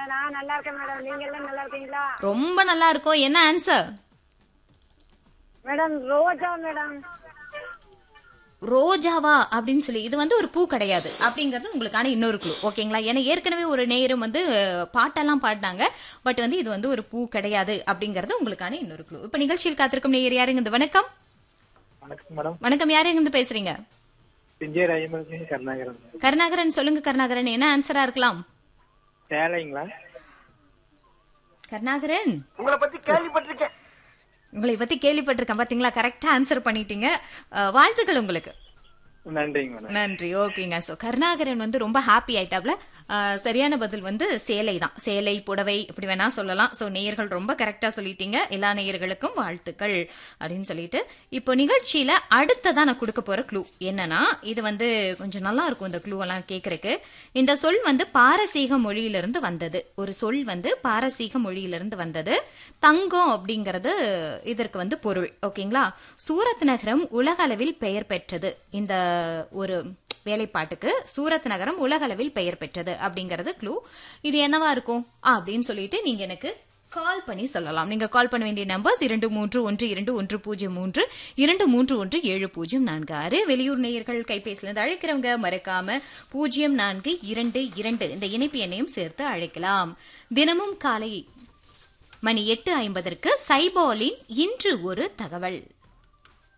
நான் நல்லா இருக்கேன் மேடம் நீங்க எல்லாம் நல்லா இருக்கீங்களா ரொம்ப நல்லா இருக்கும் என்ன ஆன்சர் மேடம் ரோஜா மேடம் ரோஜாவா அப்படின்னு சொல்லி இது வந்து ஒரு பூ கிடையாது அப்படிங்கிறது உங்களுக்கான இன்னொரு க்ளூ ஓகேங்களா ஏன்னா ஏற்கனவே ஒரு நேரம் வந்து அஹ், பாட்டெல்லாம் பாடினாங்க பட் வந்து இது வந்து ஒரு பூ கிடையாது அப்படிங்கிறது உங்களுக்கான இன்னொரு க்ளூ இப்ப நிகழ்ச்சியில் காத்திருக்கும் நேயர் யாருங்க இந்த வணக்கம் வணக்கம் மேடம் வணக்கம் யாருங்க இருந்து பேசுறீங்க விஜய் ராஜமலட்சுமி கருணாகரன் கருணாகரன் சொல்லுங்க கருணாகரன் என்ன ஆன்சரா இருக்கலாம் சேலைங்களா கருணாகரன் உங்களை பத்தி கேள்விப்பட்டிருக்கேன் உங்களை பத்தி கேள்விப்பட்டிருக்கேன் பாத்தீங்களா கரெக்டா ஆன்சர் பண்ணிட்டீங்க அஹ், வாழ்த்துக்கள் உங்களுக்கு நன்றிங்க மேடம் நன்றி ஓகேங்க ஸோ கருணாகரன் வந்து ரொம்ப ஹாப்பி ஆயிட்டாப்ல ஆஹ், சரியான பதில் வந்து சேலை தான் சேலை புடவை இப்படி வேணா சொல்லலாம் ஸோ நேயர்கள் ரொம்ப கரெக்டா சொல்லிட்டீங்க எல்லா நேயர்களுக்கும் வாழ்த்துக்கள் அப்படின்னு சொல்லிட்டு இப்போ நிகழ்ச்சியில அடுத்ததா நான் கொடுக்க போற க்ளூ என்னன்னா இது வந்து கொஞ்சம் நல்லா இருக்கும் இந்த க்ளூ எல்லாம் கேட்கறக்கு இந்த சொல் வந்து பாரசீக மொழியிலிருந்து வந்தது ஒரு சொல் வந்து பாரசீக மொழியிலிருந்து வந்தது தங்கம் அப்படிங்கிறது இதற்கு வந்து பொருள் ஓகேங்களா சூரத் நகரம் உலக அளவில் பெயர் பெற்றது இந்த ஒரு வேலைப்பாட்டுக்கு சூரத் நகரம் உலக அளவில் பெயர் பெற்றது அப்படிங்கிறது க்ளூ இது என்னவா இருக்கும் அப்படின்னு சொல்லிட்டு நீங்க எனக்கு கால் பண்ணி சொல்லலாம் நீங்க கால் பண்ண வேண்டிய நம்பர்ஸ் இரண்டு மூன்று ஒன்று இரண்டு ஒன்று பூஜ்ஜியம் மூன்று இரண்டு மூன்று ஒன்று ஏழு பூஜ்ஜியம் நான்கு ஆறு வெளியூர் நேயர்கள் கைபேசியிலிருந்து அழைக்கிறவங்க மறக்காம பூஜ்ஜியம் நான்கு இரண்டு இரண்டு இந்த இணைப்பு எண்ணையும் சேர்த்து அழைக்கலாம் தினமும் காலை மணி எட்டு ஐம்பதற்கு சைபாலின் இன்று ஒரு தகவல்